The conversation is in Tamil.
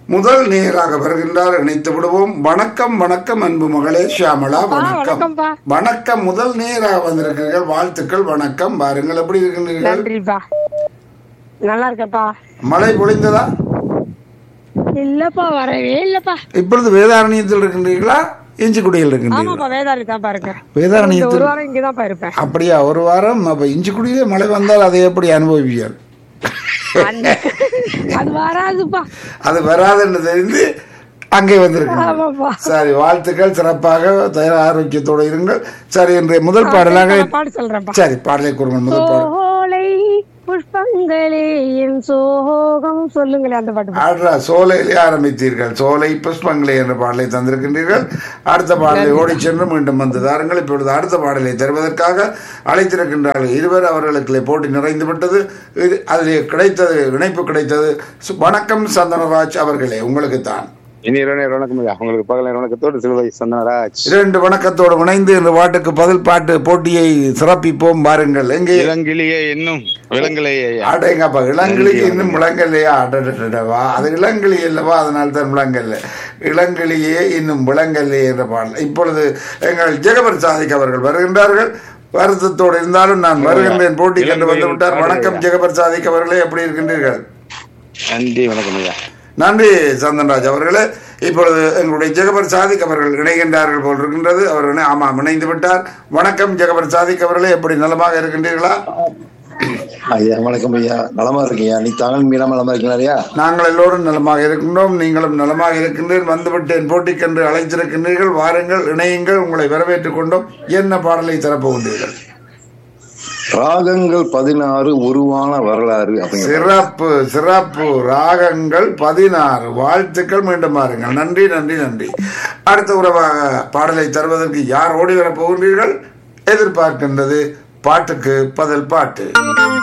முதல் நேராக வருகின்றார் இணைத்து விடுவோம் வணக்கம் வணக்கம் அன்பு மகளே ஷியாமளா வணக்கம் வணக்கம்ப்பா. வணக்கம் முதல் நேராக வந்திருக்கிறீர்கள் வாழ்த்துக்கள் வணக்கம் பாருங்கள் எப்படி இருக்கின்றீர்கள் நன்றிப்பா நல்லா இருக்கேன்ப்பா மழை பொழிந்ததா இல்லப்பா வரவே இல்லப்பா இப்பொழுது வேதாரண்யத்தில் இருக்கின்றீர்களா இஞ்சிக்குடியில் இருக்கின்றீர்களா ஆமாப்பா வேதாரி தான்ப்பா இருக்கேன் இந்த வேதாரண்யத்தில் ஒரு வாரம் இங்கதான்ப்பா இருப்பேன் அப்படியா ஒரு வாரம் அப்ப இஞ்சிக்குடியிலே மழை வந்தால் அதை எப்படி அனுபவிப்பீர்கள் அந்த- அது வராதுப்பா அது வராதுன்னு தெரிந்து அங்கே வந்திருக்கு ஆமாப்பா சரி வாழ்த்துக்கள் சிறப்பாக தயார் ஆரோக்கியத்தோடு இருங்கள் சரி இன்றைய முதல் பாடலாக நான் பாட்டு சொல்றேன்ப்பா சரி பாடலை கூறுங்கள் முதல் பாடல் சோலை புஷ்பங்களே என் சோகம் சொல்லுங்களே அந்த பாட்டு ஆட்ரா சோலையிலே ஆரம்பித்தீர்கள் சோலை புஷ்பங்களே என்ற பாடலை தந்திருக்கின்றீர்கள் அடுத்த பாடலை ஓடிச் சென்று மீண்டும் வந்து தாருங்கள் இப்பொழுது அடுத்த பாடலை தருவதற்காக அழைத்திருக்கின்றார்கள் இருவர் அவர்களுக்கு போட்டி நிறைந்து விட்டது இது அதிலே கிடைத்தது இணைப்பு கிடைத்தது சு- வணக்கம் சந்தனராஜ் அவர்களே உங்களுக்கு தான் இனி இரவு நேரம் வணக்கம் ஐயா உங்களுக்கு பகல் நேரம் வணக்கத்தோடு சிறுவை சந்தனராஜ் இரண்டு வணக்கத்தோடு இணைந்து இந்த பாட்டுக்கு பதில் பாட்டு போட்டியை சிறப்பிப்போம் பாருங்கள் எங்கே இளங்கிளியே இன்னும் விலங்கிலேயே ஐயா அடேங்கப்பா இளங்கிளி இன்னும் முழங்கல்லையா அடடடடவா அது இளங்கிளி அல்லவா அதனால தான் முழங்கல்ல இளங்கிளியே இன்னும் விளங்கல்லையே என்ற பாடல் இப்பொழுது எங்கள் ஜெகபர் சாதிக் அவர்கள் வருகின்றார்கள் வருத்தத்தோடு இருந்தாலும் நான் வருகின்றேன் போட்டி கண்டு வந்து விட்டார் வணக்கம் ஜெகபர் சாதிக் அவர்களே எப்படி இருக்கின்றீர்கள் நன்றி வணக்கம் ஐயா நன்றி சந்தன்ராஜ் அவர்களே இப்பொழுது எங்களுடைய ஜெகபர் சாதிக் அவர்கள் இணைகின்றார்கள் போல் இருக்கின்றது அவர் இணை- ஆமாம் இணைந்து விட்டார் வணக்கம் ஜெகபர் சாதிக் அவர்களே எப்படி நலமாக இருக்கின்றீர்களா ஐயா வணக்கம் ஐயா நலமா இருக்கீங்க நீ தாங்கள் மீனா நலமா இருக்கீங்களா நாங்கள் எல்லோரும் நலமாக இருக்கின்றோம் நீங்களும் நலமாக இருக்கின்றேன் வந்துவிட்டேன் போட்டிக்கென்று அழைத்திருக்கின்றீர்கள் வாருங்கள் இணையுங்கள் உங்களை வரவேற்றுக் கொண்டோம் என்ன பாடலை தரப்போகின்றீர்கள் ராகங்கள் பதினாறு உருவான வரலாறு அப்படிங்கிற சிறப்பு சிறப்பு ராகங்கள் பதினாறு வாழ்த்துக்கள் மீண்டும் பாருங்கள் நன்றி நன்றி நன்றி அடுத்த உறவாக பாடலை தருவதற்கு யார் ஓடி வரப் போகின்றீர்கள் எதிர்பார்க்கின்றது பாட்டுக்கு பதில் பாட்டு